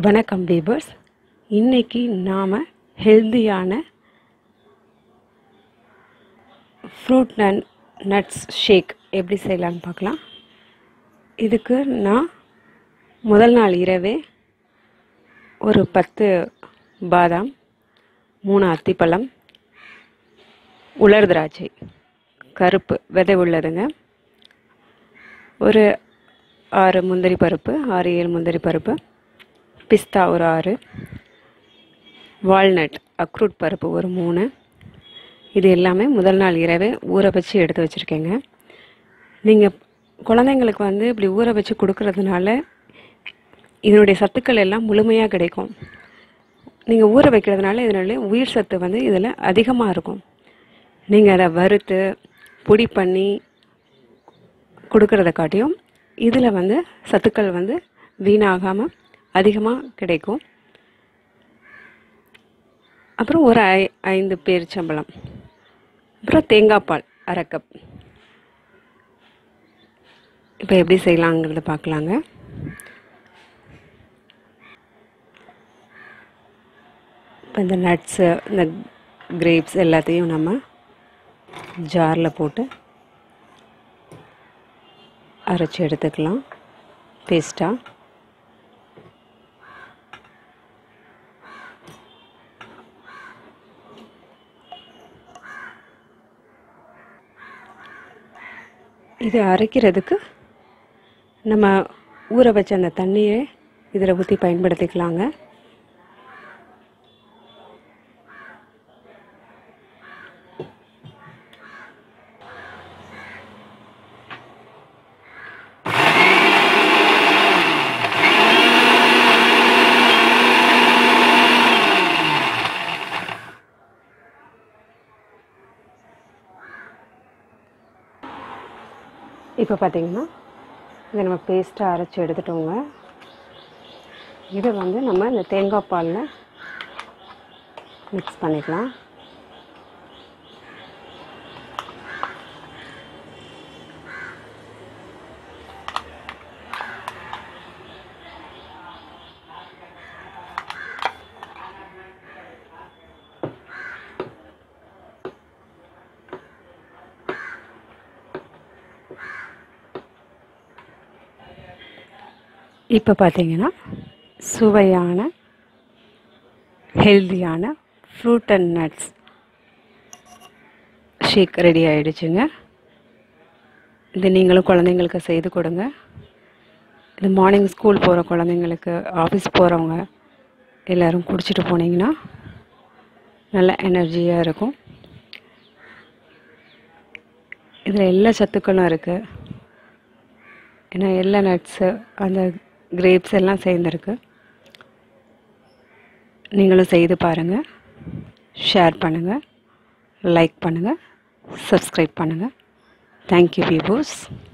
வணக்கம் வீவர்ஸ் இன்னைக்கு நாம் ஹெல்தியான ஃப்ரூட் அண்ட் நட்ஸ் ஷேக் எப்படி செய்யலான்னு பார்க்கலாம் இதுக்கு நான் முதல் நாள் இரவே ஒரு பத்து பாதாம் மூணு அத்திப்பழம் உலர் திராட்சை கருப்பு விதை உள்ளதுங்க ஒரு ஆறு முந்திரி பருப்பு ஆறு ஏழு முந்திரி பருப்பு பிஸ்தா ஒரு ஆறு வால்நட் அக்ரூட் பருப்பு ஒரு மூணு இது எல்லாமே முதல் நாள் இரவே ஊற வச்சு எடுத்து வச்சுருக்கேங்க நீங்கள் குழந்தைங்களுக்கு வந்து இப்படி ஊற வச்சு கொடுக்கறதுனால இதனுடைய சத்துக்கள் எல்லாம் முழுமையாக கிடைக்கும் நீங்கள் ஊற வைக்கிறதுனால இதனுடைய உயிர் சத்து வந்து இதில் அதிகமாக இருக்கும் நீங்கள் அதை வறுத்து பொடி பண்ணி கொடுக்கறத காட்டியும் இதில் வந்து சத்துக்கள் வந்து வீணாகாமல் அதிகமாக கிடைக்கும் அப்புறம் ஒரு ஐ ஐந்து பேரிச்சம்பழம் அப்புறம் தேங்காய் பால் அரை கப் இப்போ எப்படி செய்யலாங்கிறத பார்க்கலாங்க இப்போ இந்த நட்ஸு இந்த கிரேப்ஸ் எல்லாத்தையும் நம்ம ஜாரில் போட்டு அரைச்சி எடுத்துக்கலாம் பேஸ்ட்டாக இது அரைக்கிறதுக்கு நம்ம ஊற வச்ச அந்த தண்ணியை இதில் ஊற்றி பயன்படுத்திக்கலாங்க இப்போ பார்த்தீங்கன்னா இதை நம்ம பேஸ்ட்டாக அரைச்சி எடுத்துட்டோங்க இதை வந்து நம்ம இந்த தேங்காய் பாலில் மிக்ஸ் பண்ணிக்கலாம் இப்போ பார்த்தீங்கன்னா சுவையான ஹெல்தியான fruit and nuts shake ready ஆகிடுச்சுங்க இது நீங்களும் குழந்தைங்களுக்கு செய்து கொடுங்க இது மார்னிங் ஸ்கூல் போகிற குழந்தைங்களுக்கு ஆஃபீஸ் போகிறவங்க எல்லோரும் குடிச்சிட்டு போனீங்கன்னா நல்ல எனர்ஜியாக இருக்கும் இதில் எல்லா சத்துக்களும் இருக்குது ஏன்னா எல்லா நட்ஸு அந்த கிரேப்ஸ் எல்லாம் சேர்ந்துருக்கு நீங்களும் செய்து பாருங்கள் ஷேர் பண்ணுங்கள் லைக் பண்ணுங்கள் சப்ஸ்கிரைப் பண்ணுங்கள் தேங்க்யூ வியூவர்ஸ்